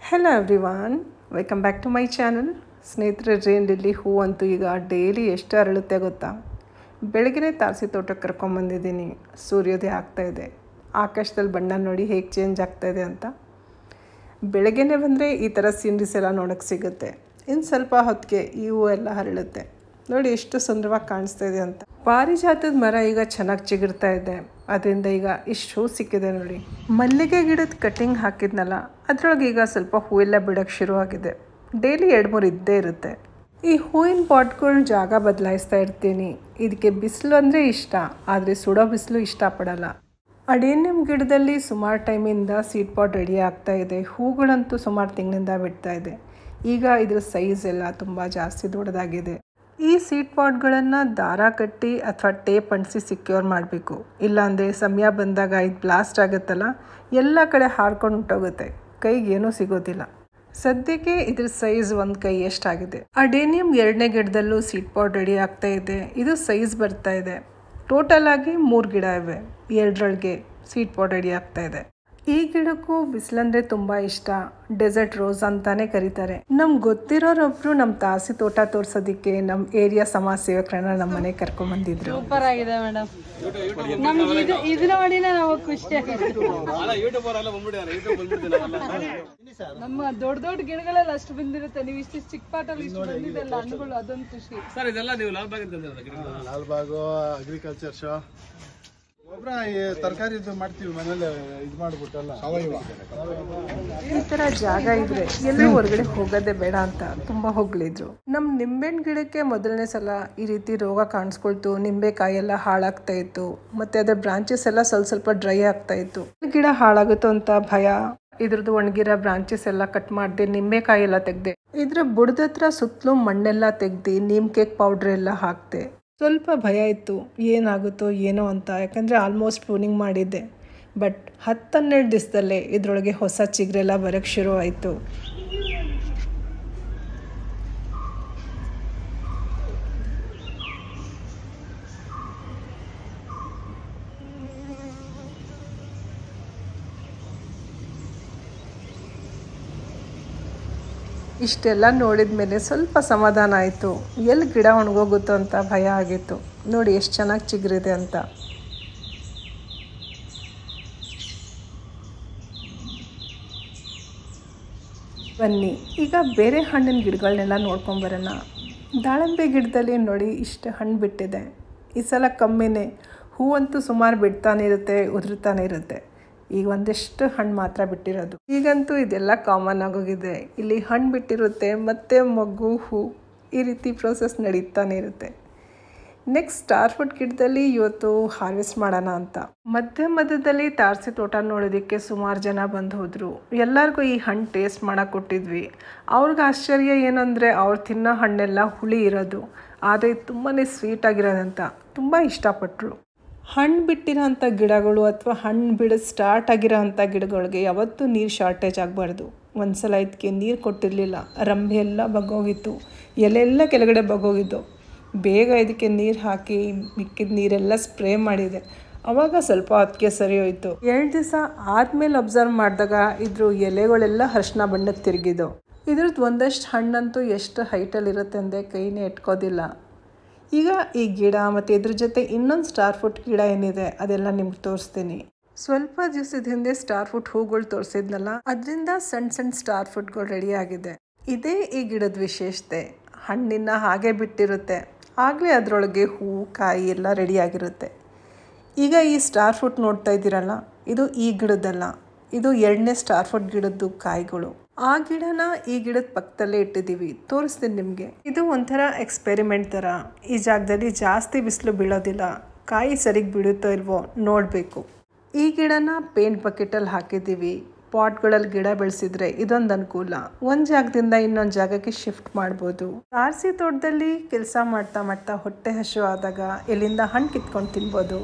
hello everyone welcome back to my channel ಸ್ನೇಹಿತರೆ ರೇಂಡಲ್ಲಿ ಹೂ ಅಂತೂ ಈಗ ಡೈಲಿ ಎಷ್ಟು ಅರಳುತ್ತೆ ಗೊತ್ತಾ ಬೆಳಗ್ಗೆ ತಾರಸಿ ತೋಟಕ್ಕೆ ಕರ್ಕೊಂಬಂದಿದ್ದೀನಿ ಸೂರ್ಯೋದಯ ಆಗ್ತಾಯಿದೆ ಆಕಾಶದಲ್ಲಿ ಬಣ್ಣ ನೋಡಿ ಹೇಗೆ ಚೇಂಜ್ ಆಗ್ತಾಯಿದೆ ಅಂತ ಬೆಳಗ್ಗೆನೇ ಬಂದರೆ ಈ ಥರ ಸೀನ್ರೀಸ್ ಎಲ್ಲ ನೋಡೋಕ್ಕೆ ಸಿಗುತ್ತೆ ಇನ್ನು ಸ್ವಲ್ಪ ಹೊತ್ತಿಗೆ ಈ ಹೂವು ಎಲ್ಲ ಹರಳುತ್ತೆ ನೋಡಿ ಎಷ್ಟು ಸುಂದರವಾಗಿ ಕಾಣಿಸ್ತಾ ಇದೆ ಅಂತ ಪಾರಿಜಾತದ ಮರ ಈಗ ಚೆನ್ನಾಗಿ ಚಿಗುರ್ತಾ ಇದೆ ಅದರಿಂದ ಈಗ ಇಷ್ಟು ಹೂ ಸಿಕ್ಕಿದೆ ನೋಡಿ ಮಲ್ಲಿಗೆ ಗಿಡದ ಕಟಿಂಗ್ ಹಾಕಿದ್ನಲ್ಲ ಅದರೊಳಗೆ ಈಗ ಸ್ವಲ್ಪ ಹೂವೆಲ್ಲ ಬಿಡೋಕ್ಕೆ ಶುರುವಾಗಿದೆ ಡೈಲಿ ಎರಡು ಮೂರು ಇದ್ದೇ ಇರುತ್ತೆ ಈ ಹೂವಿನ ಪಾಟ್ಗಳ ಜಾಗ ಬದಲಾಯಿಸ್ತಾ ಇರ್ತೀನಿ ಇದಕ್ಕೆ ಬಿಸಿಲು ಅಂದರೆ ಇಷ್ಟ ಆದರೆ ಸುಡೋ ಬಿಸಿಲು ಇಷ್ಟಪಡಲ್ಲ ಅಡೇನಿಯಂ ಗಿಡದಲ್ಲಿ ಸುಮಾರು ಟೈಮಿಂದ ಸೀಡ್ ಪಾಟ್ ರೆಡಿ ಆಗ್ತಾ ಇದೆ ಹೂಗಳಂತೂ ಸುಮಾರು ತಿಂಗಳಿಂದ ಬಿಡ್ತಾ ಇದೆ ಈಗ ಇದ್ರ ಸೈಜ್ ಎಲ್ಲ ತುಂಬ ಜಾಸ್ತಿ ದೊಡ್ಡದಾಗಿದೆ ಈ ಸೀಡ್ ಪಾಟ್ಗಳನ್ನು ದಾರ ಕಟ್ಟಿ ಅಥವಾ ಟೇಪ್ ಅಂಟಿಸಿ ಸಿಕ್ಯೂರ್ ಮಾಡಬೇಕು ಇಲ್ಲಾಂದರೆ ಸಮಯ ಬಂದಾಗ ಇದು ಬ್ಲಾಸ್ಟ್ ಆಗುತ್ತಲ್ಲ ಎಲ್ಲ ಕಡೆ ಹಾರ್ಕೊಂಡು ಹೊಂಟೋಗುತ್ತೆ ಕೈಗೆ ಏನೂ ಸಿಗೋದಿಲ್ಲ ಸದ್ಯಕ್ಕೆ ಇದ್ರ ಸೈಜ್ ಒಂದು ಕೈ ಎಷ್ಟಾಗಿದೆ ಅಡೇನಿಯಂ ಎರಡನೇ ಗಿಡದಲ್ಲೂ ಸೀಡ್ ಪಾಟ್ ರೆಡಿ ಆಗ್ತಾ ಇದೆ ಇದು ಸೈಜ್ ಬರ್ತಾ ಇದೆ ಟೋಟಲ್ ಆಗಿ ಮೂರು ಗಿಡ ಇವೆ ಎರಡರೊಳಗೆ ಸೀಡ್ ಪಾಟ್ ರೆಡಿ ಆಗ್ತಾ ಇದೆ ಈ ಗಿಡಕ್ಕೂ ಬಿಸಿಲಂದ್ರೆ ತುಂಬಾ ಇಷ್ಟ ಡೆಸರ್ಟ್ ರೋಸ್ ಅಂತಾನೆ ಕರೀತಾರೆ ನಮ್ಗೆ ಗೊತ್ತಿರೋರೊಬ್ರು ನಮ್ಮ ತಾಸಿ ತೋಟ ತೋರ್ಸೋದಿಕ್ಕೆ ನಮ್ಮ ಏರಿಯಾ ಸಮಾಜ ಸೇವಕರನ್ನ ನಮ್ಮ ಮನೆಗೆ ಕರ್ಕೊಂಡ್ ಬಂದಿದ್ರು ಸೂಪರ್ ಆಗಿದೆ ಮೇಡಮ್ ನಮ್ಗೆ ಇದು ಇದನ್ನ ನೋಡಿನೇ ನಾವು ಖುಷಿ ಆಗಿತ್ತು ನಮ್ಮ ದೊಡ್ಡ ದೊಡ್ಡ ಗಿಡಗಳೆಲ್ಲ ಅಷ್ಟು ಬಂದಿರುತ್ತೆ ನೀವು ಇಷ್ಟು ಚಿಕ್ಕ ಪಾಟಲ್ಲಿ ಇಷ್ಟು ಬಂದಿದ್ದಲ್ಲ ಹಣ್ಣುಗಳು ಅದೊಂದು ಖುಷಿ ಸರ್ ಇದೆಲ್ಲ ನೀವು ಲಾಲ್ಬಾಗ್ ಅಂತ ಲಾಲ್ಬಾಗು ಅಗ್ರಿಕಲ್ಚರ್ ಶೋ ಗೊಬ್ಬರ ತರಕಾರಿ ಇದು ಮಾಡ್ತೀವಿ ಮನೇಲಿ ಇದು ಮಾಡ್ಬಿಟ್ಟಲ್ಲ ಸಾವಯವ ಈ ತರ ಜಾಗ ಇದ್ರೆ ಎಲ್ಲೂ ಹೊರಗಡೆ ಹೋಗೋದೇ ಬೇಡ ಅಂತ ತುಂಬಾ ಹೊಗಳಿದ್ರು ನಮ್ ನಿಂಬೆಹಣ್ಣು ಗಿಡಕ್ಕೆ ಮೊದಲನೇ ಸಲ ಈ ರೀತಿ ರೋಗ ಕಾಣಿಸ್ಕೊಳ್ತು ನಿಂಬೆಕಾಯಿ ಎಲ್ಲ ಹಾಳಾಗ್ತಾ ಇತ್ತು ಮತ್ತೆ ಅದ್ರ ಬ್ರಾಂಚಸ್ ಎಲ್ಲ ಸ್ವಲ್ಪ ಸ್ವಲ್ಪ ಡ್ರೈ ಆಗ್ತಾ ಇತ್ತು ಗಿಡ ಹಾಳಾಗುತ್ತೋ ಅಂತ ಭಯ ಇದ್ರದ್ದು ಒಣಗಿರೋ ಬ್ರಾಂಚಸ್ ಎಲ್ಲ ಕಟ್ ಮಾಡಿದೆ ನಿಂಬೆಕಾಯಿ ಎಲ್ಲ ತೆಗ್ದೆ ಇದ್ರ ಬುಡದ ಹತ್ರ ಸುತ್ತಲೂ ಮಣ್ಣೆಲ್ಲ ತೆಗ್ದು ನೀಮ್ ಕೇಕ್ ಪೌಡ್ರ್ ಎಲ್ಲ ಹಾಕ್ದೆ ಸ್ವಲ್ಪ ಭಯ ಇತ್ತು ಏನಾಗುತ್ತೋ ಏನೋ ಅಂತ ಯಾಕಂದರೆ ಆಲ್ಮೋಸ್ಟ್ ಪ್ರೂನಿಂಗ್ ಮಾಡಿದ್ದೆ ಬಟ್ ಹತ್ತನ್ನೆರಡು ದಿವಸದಲ್ಲೇ ಇದರೊಳಗೆ ಹೊಸ ಚಿಗುರೆಲ್ಲ ಬರೋಕ್ಕೆ ಶುರು ಆಯಿತು ಇಷ್ಟೆಲ್ಲ ನೋಡಿದ ಮೇಲೆ ಸ್ವಲ್ಪ ಸಮಾಧಾನ ಆಯಿತು ಎಲ್ಲಿ ಗಿಡ ಒಣಗೋಗುತ್ತೋ ಅಂತ ಭಯ ಆಗಿತ್ತು ನೋಡಿ ಎಷ್ಟು ಚೆನ್ನಾಗಿ ಚಿಗುರಿದೆ ಅಂತ ಬನ್ನಿ ಈಗ ಬೇರೆ ಹಣ್ಣಿನ ಗಿಡಗಳನ್ನೆಲ್ಲ ನೋಡ್ಕೊಂಬರೋಣ ದಾಳಿಂಬೆ ಗಿಡದಲ್ಲಿ ನೋಡಿ ಇಷ್ಟು ಹಣ್ಣು ಬಿಟ್ಟಿದೆ ಈ ಸಲ ಕಮ್ಮಿನೇ ಹೂವಂತೂ ಸುಮಾರು ಬಿಡ್ತಾನೆ ಇರುತ್ತೆ ಉದುರ್ತಾನೆ ಇರುತ್ತೆ ಈಗ ಒಂದಿಷ್ಟು ಹಣ್ಣು ಮಾತ್ರ ಬಿಟ್ಟಿರೋದು ಈಗಂತೂ ಇದೆಲ್ಲ ಕಾಮನ್ ಆಗೋಗಿದೆ ಇಲ್ಲಿ ಹಣ್ಣು ಬಿಟ್ಟಿರುತ್ತೆ ಮತ್ತೆ ಮಗು ಹೂ ಈ ರೀತಿ ಪ್ರೋಸೆಸ್ ನಡೀತಾನೆ ಇರುತ್ತೆ ನೆಕ್ಸ್ಟ್ ಸ್ಟಾರ್ ಫುಡ್ ಗಿಡದಲ್ಲಿ ಇವತ್ತು ಹಾರ್ವೆಸ್ಟ್ ಮಾಡೋಣ ಅಂತ ಮಧ್ಯ ಮಧ್ಯದಲ್ಲಿ ತಾರಸಿ ತೋಟ ನೋಡೋದಕ್ಕೆ ಸುಮಾರು ಜನ ಬಂದು ಹೋದರು ಎಲ್ಲರಿಗೂ ಈ ಹಣ್ಣು ಟೇಸ್ಟ್ ಮಾಡೋಕೆ ಕೊಟ್ಟಿದ್ವಿ ಅವ್ರಿಗೆ ಆಶ್ಚರ್ಯ ಏನಂದರೆ ಅವ್ರು ತಿನ್ನೋ ಹಣ್ಣೆಲ್ಲ ಹುಳಿ ಇರೋದು ಆದರೆ ತುಂಬಾ ಸ್ವೀಟ್ ಆಗಿರೋದಂತ ತುಂಬ ಇಷ್ಟಪಟ್ಟರು ಹಣ್ಣು ಬಿಟ್ಟಿರೋಂಥ ಗಿಡಗಳು ಅಥವಾ ಹಣ್ಣು ಬಿಡೋದು ಸ್ಟಾರ್ಟ್ ಆಗಿರೋಂಥ ಗಿಡಗಳಿಗೆ ಯಾವತ್ತೂ ನೀರು ಶಾರ್ಟೇಜ್ ಆಗಬಾರ್ದು ಒಂದು ಸಲ ಇದಕ್ಕೆ ನೀರು ಕೊಟ್ಟಿರಲಿಲ್ಲ ರಂಬೆ ಎಲ್ಲ ಬಗ್ಗೋಗಿತ್ತು ಎಲೆಲ್ಲ ಕೆಳಗಡೆ ಬಗ್ಗೋಗಿದ್ದು ಬೇಗ ಇದಕ್ಕೆ ನೀರು ಹಾಕಿ ಮಿಕ್ಕಿದ ನೀರೆಲ್ಲ ಸ್ಪ್ರೇ ಮಾಡಿದೆ ಅವಾಗ ಸ್ವಲ್ಪ ಹೊತ್ತಿಗೆ ಸರಿ ಹೋಯಿತು ಎರಡು ದಿವಸ ಆದಮೇಲೆ ಅಬ್ಸರ್ವ್ ಮಾಡಿದಾಗ ಇದ್ರ ಎಲೆಗಳೆಲ್ಲ ಅರಿಶಿನ ಬಣ್ಣಕ್ಕೆ ತಿರುಗಿದ್ದು ಇದ್ರದ್ದು ಒಂದಷ್ಟು ಹಣ್ಣಂತೂ ಎಷ್ಟು ಹೈಟಲ್ಲಿ ಇರುತ್ತೆ ಅಂದರೆ ಕೈನೇ ಇಟ್ಕೋದಿಲ್ಲ ಈಗ ಈ ಗಿಡ ಮತ್ತು ಇದ್ರ ಜೊತೆ ಇನ್ನೊಂದು ಸ್ಟಾರ್ ಫುಟ್ ಗಿಡ ಏನಿದೆ ಅದೆಲ್ಲ ನಿಮ್ಗೆ ತೋರಿಸ್ತೀನಿ ಸ್ವಲ್ಪ ದಿವಸದ ಹಿಂದೆ ಸ್ಟಾರ್ ಫುಟ್ ಹೂಗಳು ತೋರಿಸಿದ್ನಲ್ಲ ಅದರಿಂದ ಸಣ್ಣ ಸಣ್ಣ ಸ್ಟಾರ್ ಫುಟ್ಗಳು ರೆಡಿ ಆಗಿದೆ ಇದೇ ಈ ಗಿಡದ ವಿಶೇಷತೆ ಹಣ್ಣಿನ ಹಾಗೆ ಬಿಟ್ಟಿರುತ್ತೆ ಆಗಲೇ ಅದರೊಳಗೆ ಹೂ ಕಾಯಿ ಎಲ್ಲ ರೆಡಿ ಆಗಿರುತ್ತೆ ಈಗ ಈ ಸ್ಟಾರ್ ಫುಟ್ ನೋಡ್ತಾ ಇದ್ದೀರಲ್ಲ ಇದು ಈ ಗಿಡದಲ್ಲ ಇದು ಎರಡನೇ ಸ್ಟಾರ್ ಫುಟ್ ಗಿಡದ್ದು ಕಾಯಿಗಳು ಆ ಗಿಡನ ಈ ಗಿಡದ ಪಕ್ಕದಲ್ಲೇ ಇಟ್ಟಿದ್ದೀವಿ ತೋರಿಸ್ತೀನಿ ನಿಮಗೆ ಇದು ಒಂಥರ ಎಕ್ಸ್ಪೆರಿಮೆಂಟ್ ಥರ ಈ ಜಾಗದಲ್ಲಿ ಜಾಸ್ತಿ ಬಿಸಿಲು ಬೀಳೋದಿಲ್ಲ ಕಾಯಿ ಸರಿಗೆ ಬೀಳುತ್ತೋ ಇಲ್ವೋ ನೋಡಬೇಕು ಈ ಗಿಡನ ಪೇಂಟ್ ಬಕೆಟಲ್ಲಿ ಹಾಕಿದ್ದೀವಿ ಪಾಟ್ಗಳಲ್ಲಿ ಗಿಡ ಬೆಳೆಸಿದ್ರೆ ಇದೊಂದು ಅನುಕೂಲ ಒಂದು ಜಾಗದಿಂದ ಇನ್ನೊಂದು ಜಾಗಕ್ಕೆ ಶಿಫ್ಟ್ ಮಾಡ್ಬೋದು ತಾರಸಿ ತೋಟದಲ್ಲಿ ಕೆಲಸ ಮಾಡ್ತಾ ಮಾಡ್ತಾ ಹೊಟ್ಟೆ ಹಸು ಆದಾಗ ಎಲ್ಲಿಂದ ಹಣ್ಣು ಕಿತ್ಕೊಂಡು ತಿನ್ಬೋದು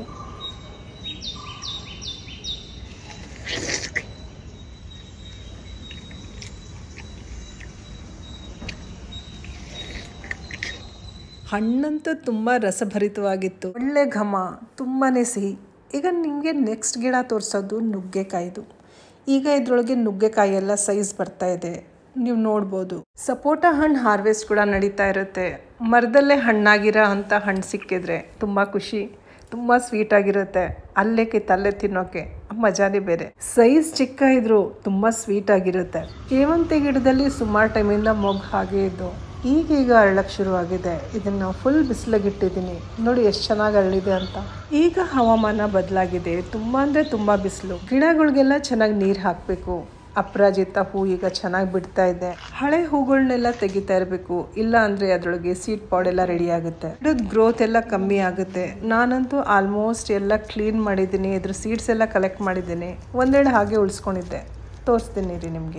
ಹಣ್ಣಂತೂ ತುಂಬ ರಸಭರಿತವಾಗಿತ್ತು ಒಳ್ಳೆ ಘಮ ತುಂಬಾ ಸಿಹಿ ಈಗ ನಿಮಗೆ ನೆಕ್ಸ್ಟ್ ಗಿಡ ತೋರಿಸೋದು ನುಗ್ಗೆಕಾಯ್ದು ಈಗ ಇದ್ರೊಳಗೆ ನುಗ್ಗೆಕಾಯಿ ಎಲ್ಲ ಸೈಜ್ ಬರ್ತಾ ಇದೆ ನೀವು ನೋಡ್ಬೋದು ಸಪೋಟ ಹಣ್ಣು ಹಾರ್ವೆಸ್ಟ್ ಕೂಡ ನಡೀತಾ ಇರುತ್ತೆ ಮರದಲ್ಲೇ ಹಣ್ಣಾಗಿರೋ ಅಂಥ ಹಣ್ಣು ಸಿಕ್ಕಿದ್ರೆ ತುಂಬ ಖುಷಿ ತುಂಬ ಸ್ವೀಟ್ ಆಗಿರುತ್ತೆ ಅಲ್ಲೇ ಕಿತ್ತಲ್ಲೇ ತಿನ್ನೋಕೆ ಮಜಾನೇ ಬೇರೆ ಸೈಜ್ ಚಿಕ್ಕ ಇದ್ರು ತುಂಬ ಸ್ವೀಟ್ ಆಗಿರುತ್ತೆ ಸೇವಂತಿ ಗಿಡದಲ್ಲಿ ಸುಮಾರು ಟೈಮಿಂದ ಮೊಗ್ಗು ಹಾಗೆ ಇದ್ದು ಈಗೀಗ ಅರಳಕ್ಕೆ ಶುರುವಾಗಿದೆ ಇದನ್ನು ಫುಲ್ ಬಿಸಿಲಿಗಿಟ್ಟಿದ್ದೀನಿ ನೋಡಿ ಎಷ್ಟು ಚೆನ್ನಾಗಿ ಅರಳಿದೆ ಅಂತ ಈಗ ಹವಾಮಾನ ಬದಲಾಗಿದೆ ತುಂಬ ಅಂದರೆ ತುಂಬ ಬಿಸಿಲು ಗಿಡಗಳಿಗೆಲ್ಲ ಚೆನ್ನಾಗಿ ನೀರು ಹಾಕಬೇಕು ಅಪರಾಜಿತ ಹೂ ಈಗ ಚೆನ್ನಾಗಿ ಬಿಡ್ತಾ ಇದೆ ಹಳೆ ಹೂಗಳನ್ನೆಲ್ಲ ತೆಗಿತಾ ಇರಬೇಕು ಇಲ್ಲ ಅಂದರೆ ಅದರೊಳಗೆ ಸೀಡ್ ಪಾಡ್ ಎಲ್ಲ ರೆಡಿ ಆಗುತ್ತೆ ಗಿಡದ ಗ್ರೋತ್ ಎಲ್ಲ ಕಮ್ಮಿ ಆಗುತ್ತೆ ನಾನಂತೂ ಆಲ್ಮೋಸ್ಟ್ ಎಲ್ಲ ಕ್ಲೀನ್ ಮಾಡಿದ್ದೀನಿ ಇದ್ರ ಸೀಡ್ಸ್ ಎಲ್ಲ ಕಲೆಕ್ಟ್ ಮಾಡಿದ್ದೀನಿ ಒಂದೆರಡು ಹಾಗೆ ಉಳಿಸ್ಕೊಂಡಿದ್ದೆ ತೋರಿಸ್ತೀನಿ ರೀ ನಿಮಗೆ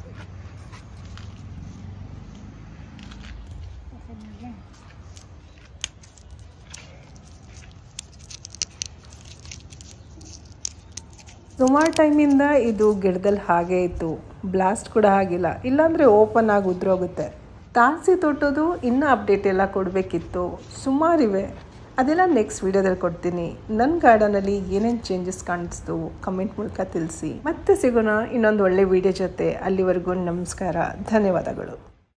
ಸುಮಾರು ಟೈಮಿಂದ ಇದು ಗಿಡದಲ್ಲಿ ಹಾಗೆ ಇತ್ತು ಬ್ಲಾಸ್ಟ್ ಕೂಡ ಆಗಿಲ್ಲ ಇಲ್ಲಾಂದರೆ ಓಪನ್ ಆಗಿ ಉದ್ರೋಗುತ್ತೆ ತಾರಸಿ ತೊಟ್ಟೋದು ಇನ್ನೂ ಅಪ್ಡೇಟ್ ಎಲ್ಲ ಕೊಡಬೇಕಿತ್ತು ಸುಮಾರಿವೆ ಅದೆಲ್ಲ ನೆಕ್ಸ್ಟ್ ವೀಡಿಯೋದಲ್ಲಿ ಕೊಡ್ತೀನಿ ನನ್ನ ಗಾರ್ಡನಲ್ಲಿ ಏನೇನು ಚೇಂಜಸ್ ಕಾಣಿಸ್ತು ಕಮೆಂಟ್ ಮೂಲಕ ತಿಳಿಸಿ ಮತ್ತೆ ಸಿಗೋಣ ಇನ್ನೊಂದು ಒಳ್ಳೆ ವಿಡಿಯೋ ಜೊತೆ ಅಲ್ಲಿವರೆಗೂ ನಮಸ್ಕಾರ ಧನ್ಯವಾದಗಳು